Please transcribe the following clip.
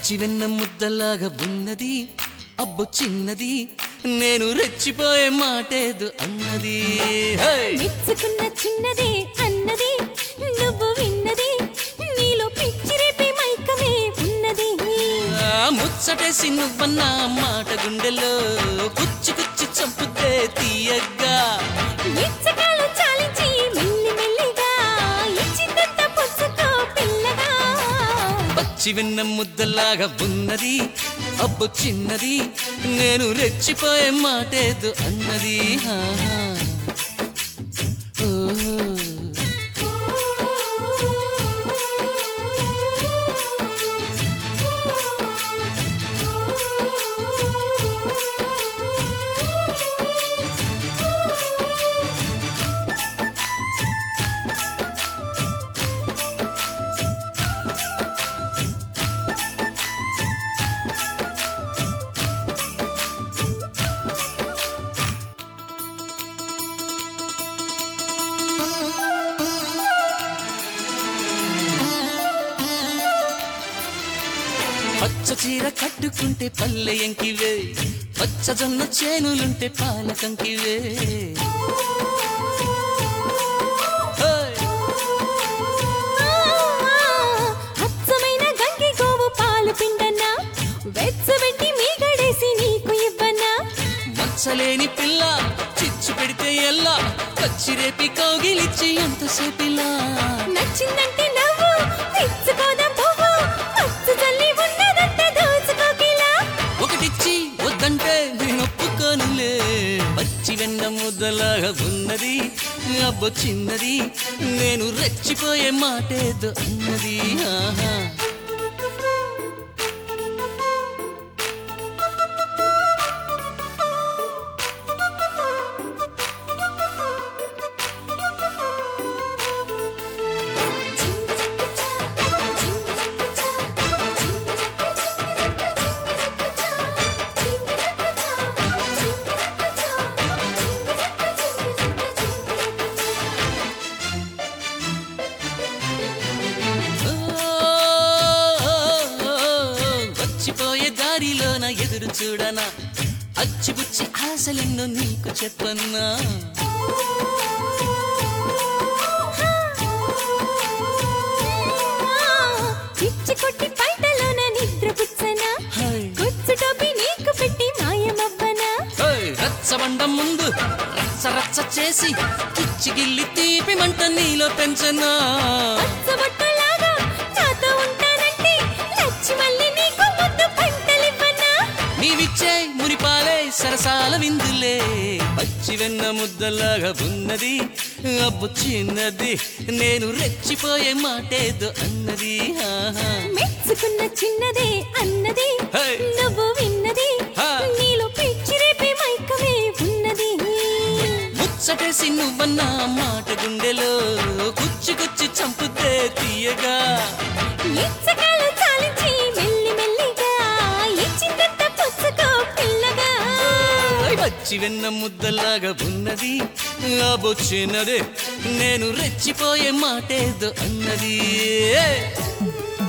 పచ్చి వెన్న ముద్దలాగా ఉన్నది అబ్బు చిన్నది నేను రెచ్చిపోయే మాటేదు అన్నది హే! మెచ్చుకున్న చిన్నదే అన్నది నువ్వు విన్నది నీలో పిచ్చి రేపే మైకమే ఉన్నది ఆ ముచ్చటేసి నువ్వన్న మాట గుండెలో కుచ్చి కుచ్చి చంపుతే తీయగ్గా ఇచ్చకాలు చాలించి మెల్లి మెల్లిగా ఇచ్చిందంత పుచ్చుకో పిల్లగా పచ్చి వెన్న ముద్దలాగా ఉన్నది అబ్బు చిన్నది నేను రెచ్చిపోయే మాటేదు అన్నది ఆహా. ఓహో. పచ్చ చీర కట్టుకుంటే పల్లె ఎంకివే పచ్చజొన్న చేనులుంటే పాలకంకివే హోయ్! అచ్చమైన గంగి గోవు పాలు పిండన్నా వెచ్చబెట్టి మీగడేసి నీకు ఇవ్వన్నా మచ్చలేని పిల్ల చిచ్చు పెడితే ఎల్లా పచ్చిరేపి కౌగిలిచ్చి ఎంతసేపిలా నచ్చిందంటే నవ్వు తెచ్చుకోదాం పువ్వు మచ్చు తల్లి ఉన్నదంటే దోచుకోకిలా ఒకటిచ్చి వద్దంటే నేను ఒప్పుకోనులే పచ్చి వెన్న ముద్దలాగా ఉన్నది అబ్బో చిన్నది నేను రెచ్చిపోయే మాటేదో అన్నది ఆహా ఓ, వచ్చిపోయే దారిలోన ఎదురు చూడనా అచ్చిపుచ్చి ఆశలెన్నో నీకు చెప్పన్నా పిచ్చి కొట్టి పైటలోన నిద్ర పుచ్చనా హై, గుచ్చు టోపీ నీకు పెట్టి మాయమవ్వనా హై, రచ్చబండ ముందు రచ్చ రచ్చ చేసి కిచ్చిగిల్లి తీపి మంట నీలో పెంచనా పచ్చబొట్టులాగా నాతో ఉంటానంటే నచ్చి మళ్ళీ నీకు ముద్దు పంటలివ్వనా నీవిచ్చే మురిపాలే సరసాల విందులే పచ్చి వెన్న ముద్దలాగా ఉన్నది అబ్బు చిన్నది నేను రెచ్చిపోయే మాటేదో అన్నది ఆహా మెచ్చుకున్న చిన్నదే అన్నది హై. నువ్వు విన్నది హా. నీలో పిచ్చి రేపే మైకమే ఉన్నది ముచ్చటేసి నువ్వన్న మాట గుండెలో కుచ్చి కుచ్చి చంపుతే తీయగా ఇచ్చకాలు చాలించి మెల్లి మెల్లిగా ఇచ్చిందంత పుచ్చుకో పిల్లగా పచ్చి వెన్న ముద్దలాగా ఉన్నది ఆ బొచ్చినదే నేను రెచ్చిపోయే మాటేదో అన్నది